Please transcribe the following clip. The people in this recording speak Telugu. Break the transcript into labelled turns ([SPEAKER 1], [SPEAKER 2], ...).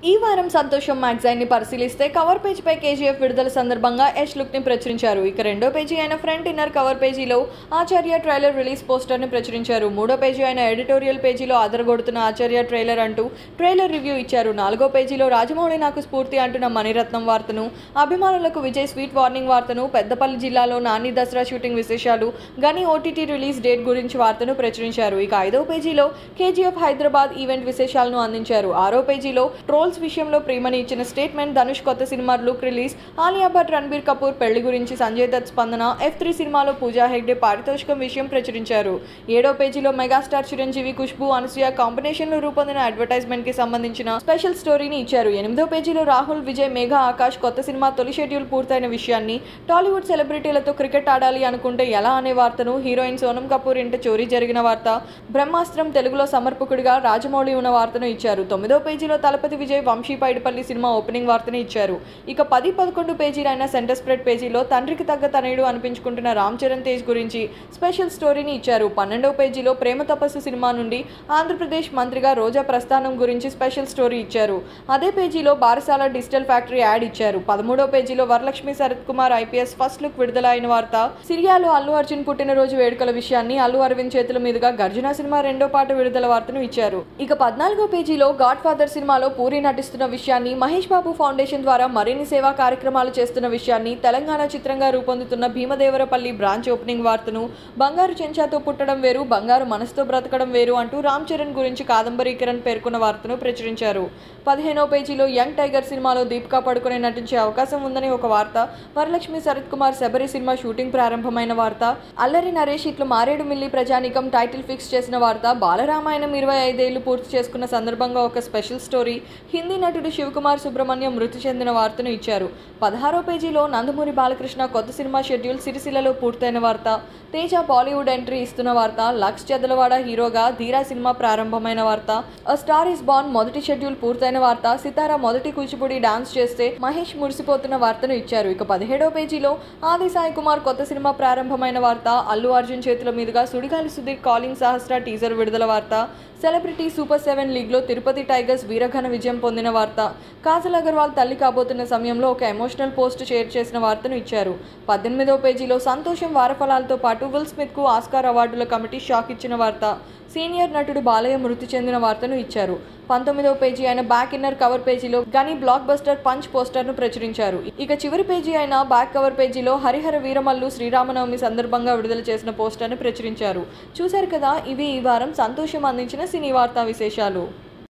[SPEAKER 1] ఈ వారం సంతోషం మ్యాగజైన్ ని పరిశీలిస్తే కవర్ పేజ్ పై కేజీఎఫ్ విడుదల సందర్భంగా యష్ లుక్ ని ప్రచురించారు ఇక రెండో పేజీ అయిన ఫ్రంట్ ఇన్నర్ కవర్ పేజీలో ఆచార్య ట్రైలర్ రిలీజ్ పోస్టర్ ని ప్రచురించారు మూడో పేజీ అయిన ఎడిటోరియల్ పేజీలో అదరగొడుతున్న ఆచార్య ట్రైలర్ అంటూ ట్రైలర్ రివ్యూ ఇచ్చారు నాలుగో పేజీలో రాజమౌళి నాకు స్ఫూర్తి అంటున్న మణిరత్నం వార్తను అభిమానులకు విజయ్ స్వీట్ వార్నింగ్ వార్తను పెద్దపల్లి జిల్లాలో నాని దసరా షూటింగ్ విశేషాలు గని ఓటీటీ రిలీజ్ డేట్ గురించి వార్తను ప్రచురించారు ఇక ఐదో పేజీలో కేజీఎఫ్ హైదరాబాద్ ఈవెంట్ విశేషాలను అందించారు ఆరో పేజీలో ట్రోల్స్ విషయంలో ప్రేమని ఇచ్చిన స్టేట్మెంట్ ధనుష్ కొత్త cinema look release Alia Bhatt Ranbir Kapoor పెళ్లి గురించి సంజయ్ దత్ స్పందన ఎఫ్ త్రీ సినిమాలో పూజా హెగ్డే పారితోషికం విషయం ప్రచురించారు ఏడో పేజీలో మెగాస్టార్ చిరంజీవి ఖుష్బు అనసూయ కాంబినేషన్ లో రూపొందిన అడ్వర్టైజ్మెంట్ కి సంబంధించిన స్పెషల్ స్టోరీని ఇచ్చారు ఎనిమిదో పేజీలో రాహుల్ విజయ్ మేఘా ఆకాష్ కొత్త సినిమా తొలి షెడ్యూల్ పూర్తయిన విషయాన్ని టాలీవుడ్ సెలబ్రిటీలతో క్రికెట్ ఆడాలి అనుకుంటే ఎలా అనే వార్తను హీరోయిన్ సోనం కపూర్ ఇంట చోరీ జరిగిన వార్త బ్రహ్మాస్త్రం తెలుగులో సమర్పకుడిగా రాజమౌళి ఉన్న వార్తను ఇచ్చారు తొమ్మిదో పేజీలో తలపతి విజయ్ వంశీ పైడిపల్లి సినిమా ఓపెనింగ్ వార్తని ఇచ్చారు ఇక పది పదకొండు పేజీలైన సెంటర్ స్ప్రెడ్ పేజీలో తండ్రికి తగ్గ తనయుడు అనిపించుకుంటున్న రామ్ చరణ్ తేజ్ గురించి స్పెషల్ స్టోరీని ఇచ్చారు పన్నెండవ పేజీలో ప్రేమ తపస్సు సినిమా నుండి ఆంధ్రప్రదేశ్ మంత్రిగా రోజా ప్రస్థానం గురించి స్పెషల్ స్టోరీ ఇచ్చారు అదే పేజీలో బారసాల డిజిటల్ ఫ్యాక్టరీ యాడ్ ఇచ్చారు పదమూడవ పేజీలో Varalaxmi Sarath Kumar IPS first look విడుదల అయిన వార్త సిరియాలో అల్లు అర్జున్ పుట్టినరోజు వేడుకల విషయాన్ని అల్లు అరవింద్ చేతుల మీదుగా గర్జన సినిమా రెండో పాట విడుదల వార్తను ఇచ్చారు ఇక పద్నాలుగో పేజీలో గాడ్ ఫాదర్ సినిమాలో పూరి నటిస్తున్న విషయాన్ని మహేష్ బాబు ఫౌండేషన్ ద్వారా మరిన్ని సేవా కార్యక్రమాలు చేస్తున్న విషయాన్ని తెలంగాణ చిత్రంగా రూపొందుతున్న భీమదేవరపల్లి బ్రాంచ్ ఓపెనింగ్ వార్తను బంగారు చెంచాతో పుట్టడం వేరు బంగారు మనసుతో బ్రతకడం వేరు అంటూ రామ్ చరణ్ గురించి కాదంబరి కిరణ్ పేర్కొన్న వార్తను ప్రచురించారు పదిహేనో పేజీలో యంగ్ టైగర్ సినిమాలో దీపికా పడుకునే నటించే అవకాశం ఉందని ఒక వార్త వరలక్ష్మి శరత్ కుమార్ శబరి సినిమా షూటింగ్ ప్రారంభమైన వార్త అల్లరి నరేష్ ఇట్లు మారేడు మిల్లి ప్రజానికం టైటిల్ ఫిక్స్ చేసిన వార్త బాలరామాయణం ఇరవై ఐదేళ్లు పూర్తి చేసుకున్న సందర్భంగా ఒక స్పెషల్ స్టోరీ హిందీ నటుడు శివకుమార్ సుబ్రహ్మణ్యం మృతి చెందిన వార్తను ఇచ్చారు పదహారో పేజీలో నందమూరి బాలకృష్ణ కొత్త సినిమా షెడ్యూల్ సిరిసిల్లలో పూర్తయిన వార్త తేజ బాలీవుడ్ ఎంట్రీ ఇస్తున్న వార్త లక్స్ చెదలవాడ హీరోగా ధీరా సినిమా ప్రారంభమైన వార్త అ స్టార్ ఇస్ బాన్ మొదటి షెడ్యూల్ పూర్తయిన వార్త సితారా మొదటి కూచిపూడి డాన్స్ చేస్తే మహేష్ మురిసిపోతున్న వార్తను ఇచ్చారు ఇక పదిహేడో పేజీలో ఆది సాయి కుమార్ కొత్త సినిమా ప్రారంభమైన వార్త అల్లు అర్జున్ చేతుల మీదుగా సుడిగాలి సుధీర్ కాలింగ్ సహస్ర టీజర్ విడుదల వార్త సెలబ్రిటీ సూపర్ సెవెన్ లీగ్లో తిరుపతి టైగర్స్ వీరఘన విజయం పొందిన వార్త కాజల్ అగర్వాల్ తల్లి కాబోతున్న సమయంలో ఒక ఎమోషనల్ పోస్ట్ షేర్ చేసిన వార్తను ఇచ్చారు పద్దెనిమిదవ పేజీలో సంతోషం వారఫలాలతో పాటు విల్ స్మిత్కు ఆస్కార్ అవార్డుల కమిటీ షాక్ ఇచ్చిన వార్త సీనియర్ నటుడు బాలయ్య మృతి చెందిన వార్తను ఇచ్చారు పంతొమ్మిదవ పేజీ అయిన బ్యాక్ ఇన్నర్ కవర్ పేజీలో గని బ్లాక్ బస్టర్ పంచ్ పోస్టర్ను ప్రచురించారు ఇక చివరి పేజీ అయిన బ్యాక్ కవర్ పేజీలో హరిహర వీరమల్లు శ్రీరామనవమి సందర్భంగా విడుదల చేసిన పోస్టర్ను ప్రచురించారు చూశారు కదా ఇవి ఈ వారం సంతోషం అందించిన సినీ వార్తా విశేషాలు